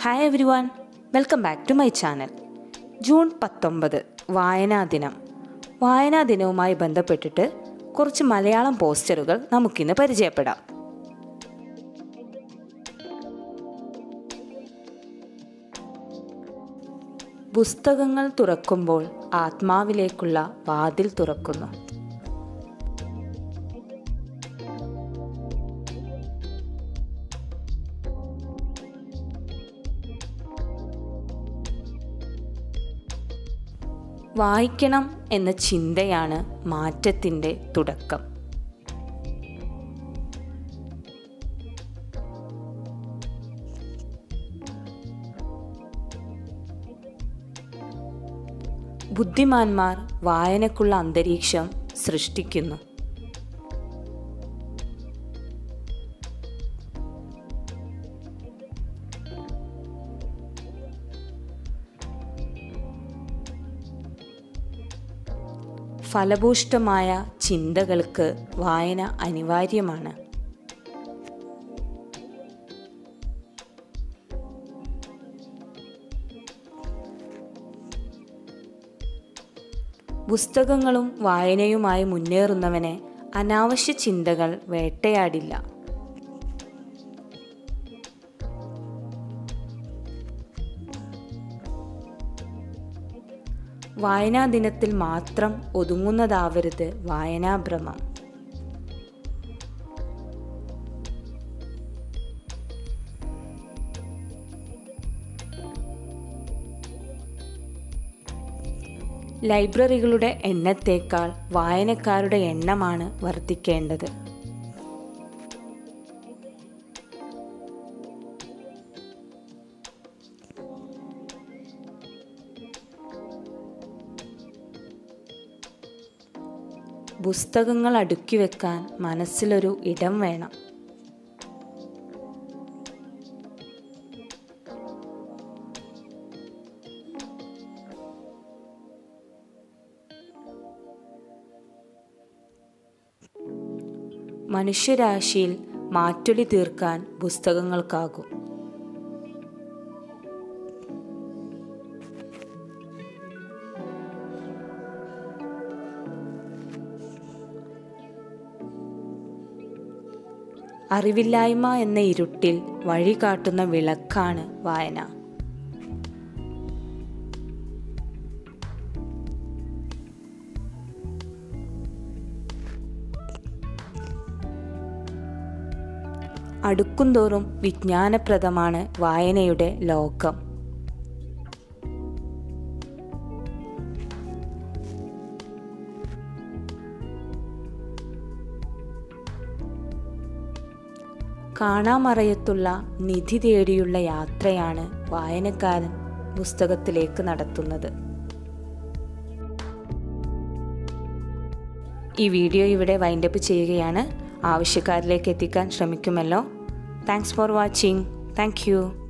hi everyone welcome back to my channel June പത്തൊമ്പത് വായനാ ദിനം വായനാ ദിനവുമായി ബന്ധപ്പെട്ടിട്ട് കുറച്ച് മലയാളം പോസ്റ്ററുകൾ നമുക്കിന്ന് പരിചയപ്പെടാം പുസ്തകങ്ങൾ തുറക്കുമ്പോൾ ആത്മാവിലേക്കുള്ള വാതിൽ തുറക്കുന്നു വായിക്കണം എന്ന ചിന്തയാണ് മാറ്റത്തിൻ്റെ തുടക്കം ബുദ്ധിമാന്മാർ വായനക്കുള്ള അന്തരീക്ഷം സൃഷ്ടിക്കുന്നു ഫലഭൂഷ്ടമായ ചിന്തകൾക്ക് വായന അനിവാര്യമാണ് പുസ്തകങ്ങളും വായനയുമായി മുന്നേറുന്നവനെ അനാവശ്യ ചിന്തകൾ വേട്ടയാടില്ല വായനാ ദിനത്തിൽ മാത്രം ഒതുങ്ങുന്നതാവരുത് വായനാഭ്രമം ലൈബ്രറികളുടെ എണ്ണത്തേക്കാൾ വായനക്കാരുടെ എണ്ണമാണ് വർദ്ധിക്കേണ്ടത് പുസ്തകങ്ങൾ അടുക്കി വെക്കാൻ മനസ്സിലൊരു ഇടം വേണം മനുഷ്യരാശിയിൽ മാറ്റൊലി തീർക്കാൻ പുസ്തകങ്ങൾക്കാകും അറിവില്ലായ്മ എന്ന ഇരുട്ടിൽ വഴി കാട്ടുന്ന വിളക്കാണ് വായന അടുക്കുംതോറും വിജ്ഞാനപ്രദമാണ് വായനയുടെ ലോകം കാണാമറയത്തുള്ള നിധി തേടിയുള്ള യാത്രയാണ് വായനക്കാരൻ പുസ്തകത്തിലേക്ക് നടത്തുന്നത് ഈ വീഡിയോ ഇവിടെ വൈൻഡപ്പ് ചെയ്യുകയാണ് ആവശ്യക്കാരിലേക്ക് എത്തിക്കാൻ ശ്രമിക്കുമല്ലോ thanks for watching thank U